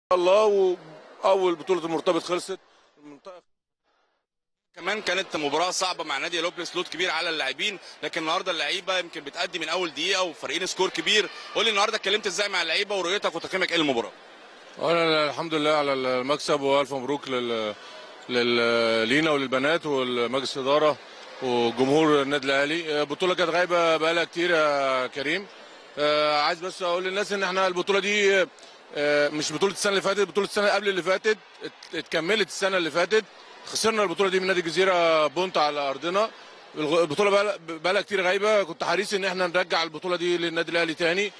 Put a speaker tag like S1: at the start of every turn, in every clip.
S1: الله واول بطوله المرتبط خلصت المنطقه
S2: كمان كانت مباراة صعبة مع نادي لوبلس لود كبير على اللاعبين لكن النهارده اللعيبة يمكن بتأدي من أول دقيقة وفارقين سكور كبير قول لي النهارده اتكلمت ازاي مع اللعيبة ورؤيتك وتقييمك ايه للمباراة؟
S1: أولا الحمد لله على المكسب والف مبروك لل... لل... لينا وللبنات والمجلس الاداره وجمهور النادي الاهلي بطوله كانت غايبه بقالها كتير يا كريم آه، عايز بس اقول للناس ان احنا البطوله دي آه، مش بطوله السنه اللي فاتت بطوله السنه قبل اللي فاتت ات- اتكملت السنه اللي فاتت خسرنا البطوله دي من نادي الجزيره بونت على ارضنا الغ- البطوله بقالها- بقالها كتير غايبه كنت حريص ان احنا نرجع البطوله دي للنادي الاهلي تاني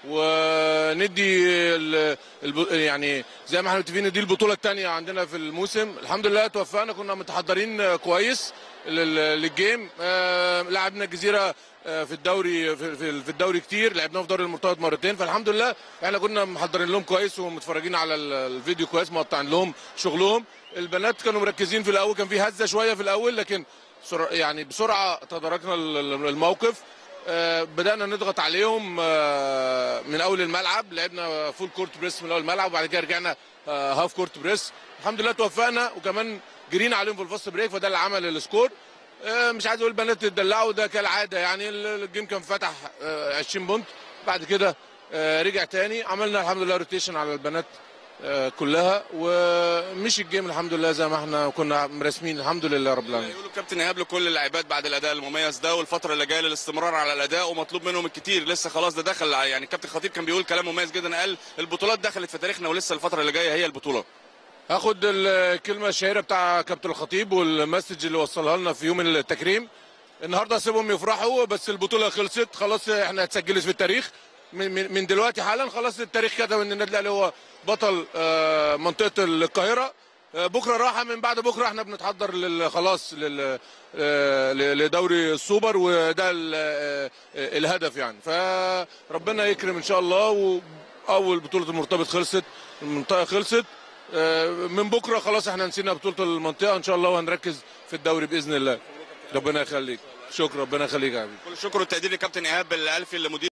S1: وندي ال- الب... يعني زي ما احنا متفقين دي البطوله الثانيه عندنا في الموسم الحمد لله توفقنا كنا متحضرين كويس لل- للجيم آه، لعبنا الجزيره آه، في الدوري في في- في الدوري كتير لعبناه في دوري المرتبط مرتين فالحمد لله احنا كنا محضرين لهم كويس ومتفرجين على ال- الفيديو كويس مقطعين لهم شغلهم البنات كانوا مركزين في الاول كان في هزه شويه في الاول لكن سر- يعني بسرعه تداركنا ال- ال- الموقف آه، بدانا نضغط عليهم آه، من اول الملعب لعبنا فول كورت بريس من اول الملعب وبعد كده رجعنا آه، هاف كورت بريس الحمد لله توفقنا وكمان جرينا عليهم في الفاست بريك فده اللي عمل السكور آه، مش عايز اقول البنات اتدلعوا ده كالعاده يعني ال- الجيم كان فتح آه، 20 بونت بعد كده آه، رجع تاني عملنا الحمد لله روتيشن على البنات آه، كلها ومشي الجيم الحمد لله زي ما احنا كنا مرسمين الحمد لله رب العالمين
S2: يقولوا كابتن ايهاب لكل اللاعبات بعد الاداء المميز ده والفتره اللي جايه للاستمرار على الاداء ومطلوب منهم الكتير لسه خلاص ده دخل يعني كابتن خطيب كان بيقول كلام مميز جدا قال البطولات دخلت في تاريخنا ولسه الفتره اللي جايه هي البطوله
S1: هاخد الكلمه الشهيره بتاع كابتن الخطيب والمسج اللي وصلها لنا في يوم التكريم النهارده سيبهم يفرحوا بس البطوله خلصت خلاص احنا اتسجلت في التاريخ من, من, من دلوقتي حالا خلاص التاريخ كتب ان النادي الاهلي هو بطل آه، منطقه القاهره آه، بكره راحه من بعد بكره احنا بنتحضر لل- خلاص لل- آه، ل- لدوري السوبر وده ال- آه، آه، الهدف يعني فربنا يكرم ان شاء الله واول بطوله المرتبط خلصت المنطقه خلصت آه، من بكره خلاص احنا نسينا بطوله المنطقه ان شاء الله وهنركز في الدوري باذن الله ربنا يخليك شكرا ربنا يخليك يا حبيبي
S2: كل الشكر والتقدير لكابتن ايهاب الالفي اللي مدير